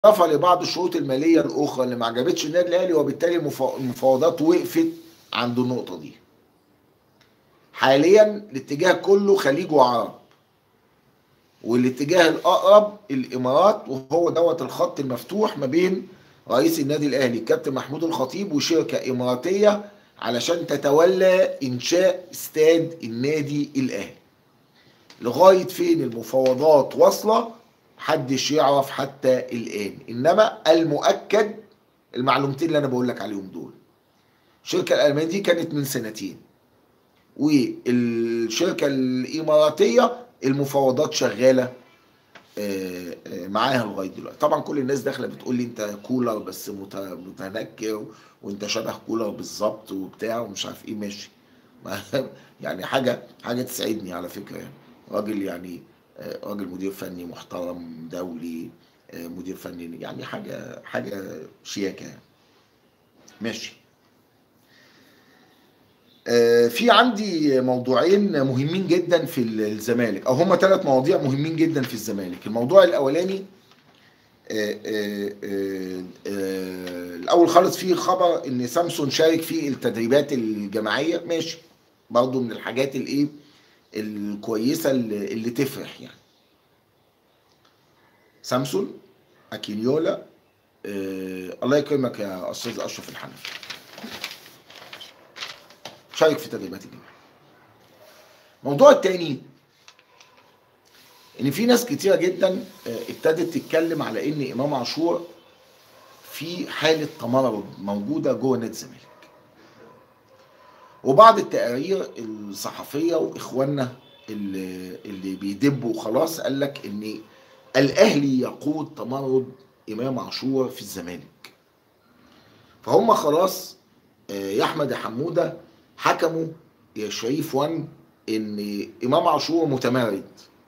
بالاضافه لبعض الشروط الماليه الاخرى اللي ما عجبتش النادي الاهلي وبالتالي المفا- المفاوضات وقفت عند النقطه دي حاليا الاتجاه كله خليج وعرب والاتجاه الاقرب الامارات وهو دوت الخط المفتوح ما بين رئيس النادي الاهلي الكابتن محمود الخطيب وشركه اماراتيه علشان تتولى انشاء استاد النادي الاهلي لغايه فين المفاوضات واصله محدش يعرف حتى الان انما المؤكد المعلومتين اللي انا بقول لك عليهم دول الشركه الالمانيه دي كانت من سنتين والشركه الاماراتيه المفاوضات شغاله آه، آه، معاها لغايه دلوقتي طبعا كل الناس داخله بتقول لي انت كولر بس مت- متنكر وانت شبه كولر بالظبط وبتاع ومش عارف ايه ماشي ما- يعني حاجه حاجه تسعدني على فكره يعني راجل يعني آه، راجل مدير فني محترم دولي آه، مدير فني يعني حاجه حاجه شياكه يعني ماشي آه، في عندي موضوعين مهمين جدا في الزمالك او هما ثلاث مواضيع مهمين جدا في الزمالك الموضوع الاولاني آه، آه، آه، آه، الاول خالص في خبر ان سامسون شارك في التدريبات الجماعيه ماشي برضو من الحاجات الايه الكويسه اللي, اللي تفرح يعني سامسون اكينيولا آه، الله يكرمك يا استاذ اشرف الحنفي شارك في تدريبات الجماعيه الموضوع التاني ان في ناس كتيره جدا آه، ابتدت تتكلم على ان امام عاشور في حاله تمرد موجوده جوه نادي الزمالك وبعض التقارير الصحفيه واخواننا اللي, اللي بيدبوا خلاص قال لك ان الاهلي يقود تمرد امام عاشور في الزمالك فهم خلاص آه، يا احمد يا حموده حكموا يا شريف وان ان امام عاشور متمرد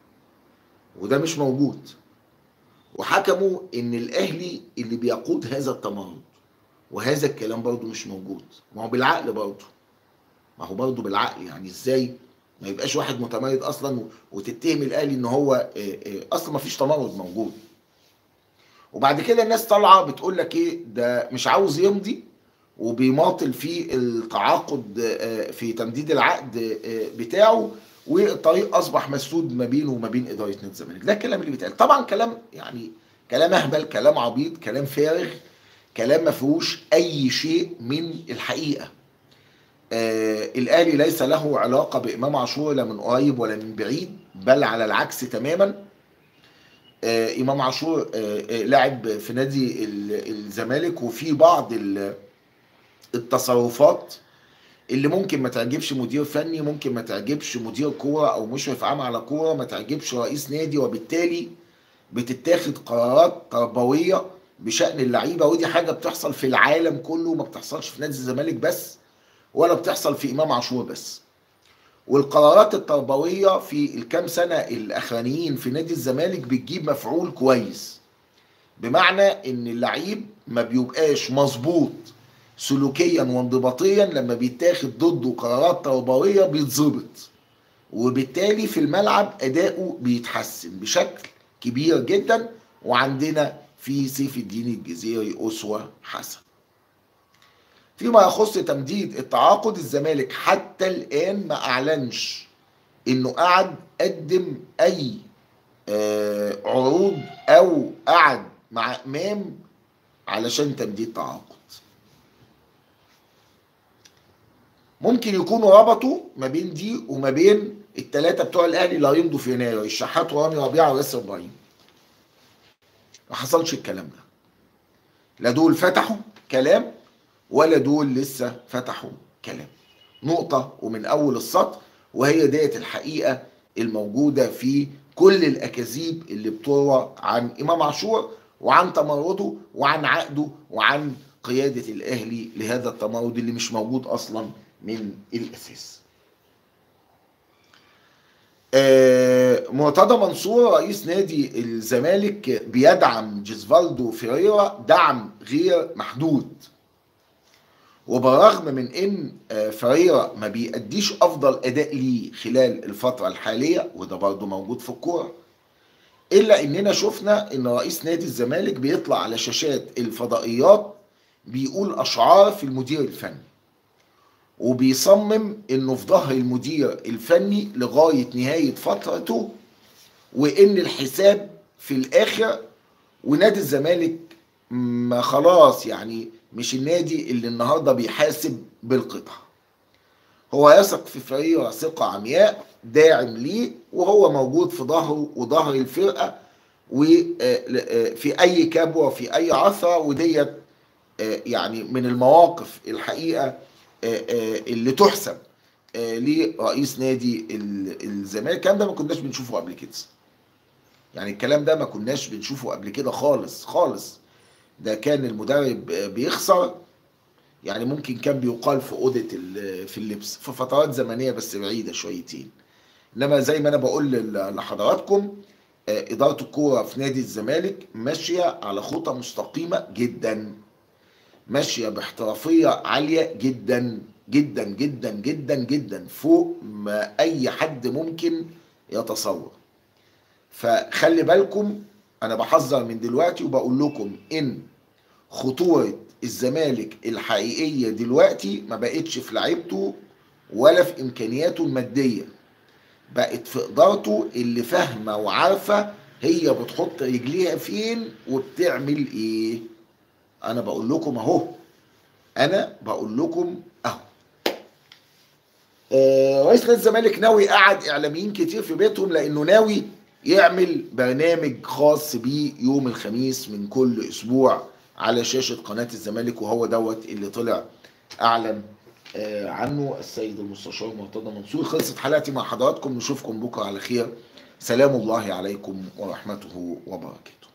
وده مش موجود وحكموا ان الاهلي اللي بيقود هذا التمرد وهذا الكلام برضه مش موجود ما هو بالعقل برضه ما هو برضه بالعقل يعني ازاي ما يبقاش واحد متمرد اصلا و- وتتهم الاهلي ان هو آه، آه، اصلا ما فيش تمرد موجود وبعد كده الناس طالعه بتقول لك ايه ده مش عاوز يمضي وبيماطل في التعاقد آه، في تمديد العقد آه، بتاعه والطريق اصبح مسدود ما بينه وما بين اداره نادي الزمالك ده الكلام اللي بيتقال طبعا كلام يعني كلام اهبل كلام عبيط كلام فارغ كلام ما فيهوش اي شيء من الحقيقه آه الاهلي ليس له علاقه بامام عاشور لا من قريب ولا من بعيد بل على العكس تماما آه امام عاشور آه آه لعب في نادي ال- الزمالك وفي بعض ال- التصرفات اللي ممكن ما تعجبش مدير فني ممكن ما تعجبش مدير كوره او مشرف عام على كوره ما تعجبش رئيس نادي وبالتالي بتتاخد قرارات تربويه بشان اللعيبه ودي حاجه بتحصل في العالم كله ما بتحصلش في نادي الزمالك بس ولا بتحصل في امام عاشور بس والقرارات التربويه في الكام سنه الاخرانيين في نادي الزمالك بتجيب مفعول كويس بمعنى ان اللعيب ما بيبقاش مظبوط سلوكيا وانضباطيا لما بيتاخد ضده قرارات تربويه بيتظبط وبالتالي في الملعب اداؤه بيتحسن بشكل كبير جدا وعندنا في سيف الدين الجزيري اسوه حسن فيما يخص تمديد التعاقد الزمالك حتى الان ما اعلنش انه قعد قدم اي آه، عروض او قعد مع امام علشان تمديد تعاقد ممكن يكونوا ربطوا ما بين دي وما بين الثلاثه بتوع الاهلي اللي هيمضوا في يناير الشحات ورامي ربيعه وياسر ابراهيم ما حصلش الكلام ده لا دول فتحوا كلام ولا دول لسه فتحوا كلام نقطة ومن أول السطر وهي ديت الحقيقة الموجودة في كل الأكاذيب اللي بتروى عن إمام عاشور وعن تمرده وعن عقده وعن قيادة الأهلي لهذا التمرد اللي مش موجود أصلا من الأساس آه، مرتضى منصور رئيس نادي الزمالك بيدعم جيزفالدو فيريرا دعم غير محدود وبالرغم من ان آه، فريرا ما بيأديش افضل اداء ليه خلال الفتره الحاليه وده برضه موجود في الكوره الا اننا شفنا ان رئيس نادي الزمالك بيطلع على شاشات الفضائيات بيقول اشعار في المدير الفني وبيصمم انه في ظهر المدير الفني لغايه نهايه فترته وان الحساب في الاخر ونادي الزمالك ما خلاص يعني مش النادي اللي النهارده بيحاسب بالقطع هو يثق في فريقه ثقة عمياء داعم ليه وهو موجود في ظهره وظهر الفرقة وفي أي كبوة في أي عثرة وديت يعني من المواقف الحقيقة اللي تحسب لرئيس نادي الزمالك الكلام ده ما كناش بنشوفه قبل كده يعني الكلام ده ما كناش بنشوفه قبل كده خالص خالص ده كان المدرب بيخسر يعني ممكن كان بيقال في اوضه في اللبس في فترات زمنيه بس بعيده شويتين انما زي ما انا بقول لحضراتكم اداره الكوره في نادي الزمالك ماشيه على خطى مستقيمه جدا ماشيه باحترافيه عاليه جدا جدا جدا جدا جدا فوق ما اي حد ممكن يتصور فخلي بالكم انا بحذر من دلوقتي وبقول لكم ان خطوره الزمالك الحقيقيه دلوقتي ما بقتش في لعيبته ولا في امكانياته الماديه بقت في ادارته اللي فاهمه وعارفه هي بتحط رجليها فين وبتعمل ايه انا بقول لكم اهو انا بقول لكم اهو آه رئيس نادي الزمالك ناوي قعد اعلاميين كتير في بيتهم لانه ناوي يعمل برنامج خاص بيه يوم الخميس من كل اسبوع على شاشة قناة الزمالك وهو دوت اللي طلع أعلن آه عنه السيد المستشار مرتضى منصور خلصت حلقتي مع حضراتكم نشوفكم بكرة على خير سلام الله عليكم ورحمته وبركاته